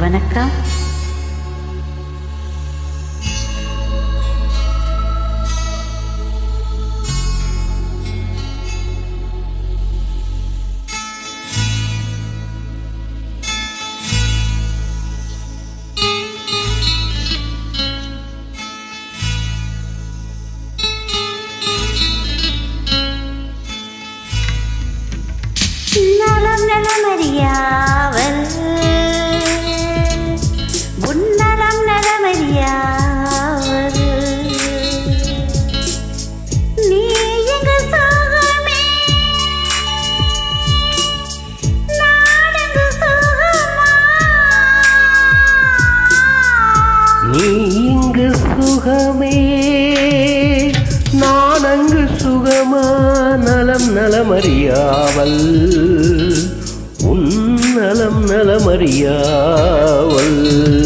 வணக்கம் நலம் நலமறியாவல் உன்னலம் நலமறியாவல் நீ எங்க சோகமே நாடெங்கு சோகமா நீ இங்கு சுகமே நான் அங்கு சுகமா நலம் நலமறியாவல் உன் நலம் நலமறியாவல்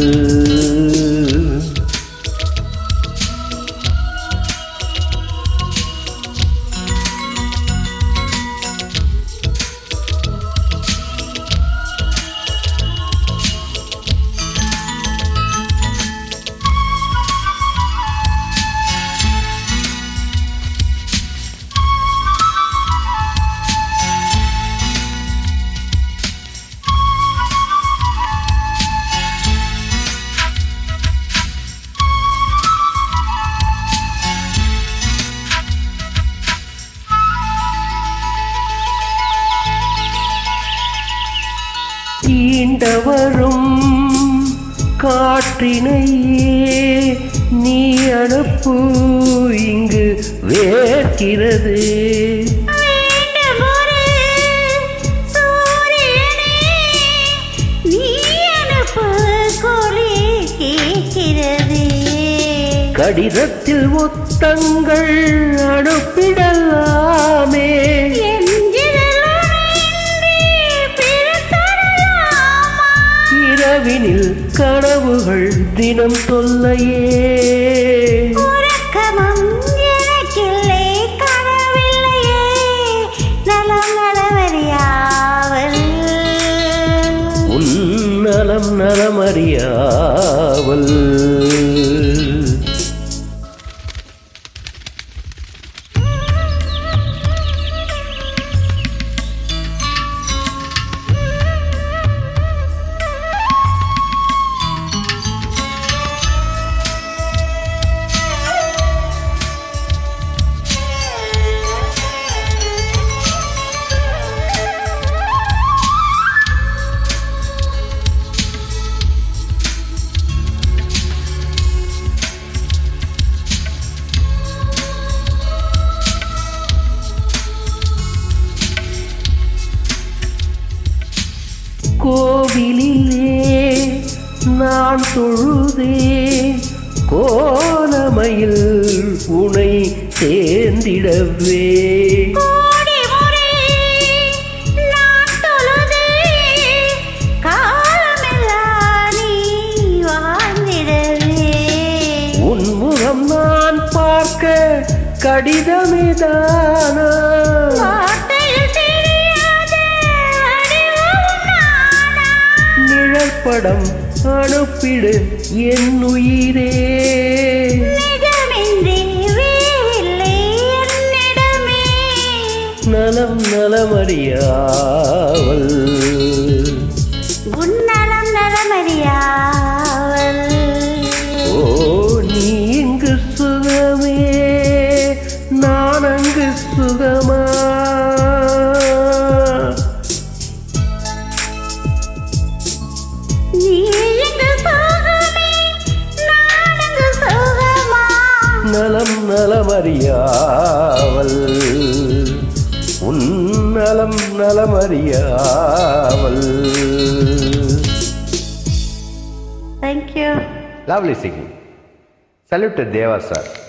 தீண்டவரும் காற்றினையே நீ அனுப்பு இங்கு வேர்க்கிறது வேண்டுமொரு சூரியனே, நீ அனுப்பு கொடி கேட்கிறது. கடிதத்தில் முத்தங்கள் அனுப்பிடலாமே எஞ்சிதழாயின்றி பிறத்தரலாமா? இரவினில் கனவுகள் தினம் சொல்லையே உறக்கமும் எனக்கில்லை, கனவில்லையே, நலம் நலமறியாவல். உன் நலம் நலமறியாவல் கோவிலிலே நான் தொழுதே கோலமையில் உனை சேர்ந்திடவே கோடி முறை நான் தொழுதே, காலமெல்லாம் நீ வாழ்ந்திடவே. உன் முகம் நான் பார்க்க கடிதமிதானா வார்த்தையில் தெரியாத வடிவம் நானா? நிழற்படம் அனுப்பிடு என் உயிரே நிஜமின்றி வேறில்லை என்னிடமே. நலம் நலமறியாவல் உன்னலம் நலமறியாவல். ஓ நீ இங்கு சுகமே நான் அங்கு சுகமா நீ எங்கு சோகமே, நான் எங்கு சோகமா? நலம் நலமறியாவல் உன் நலம் நலமறியாவல் Thank you. Lovely singing salute Deva sir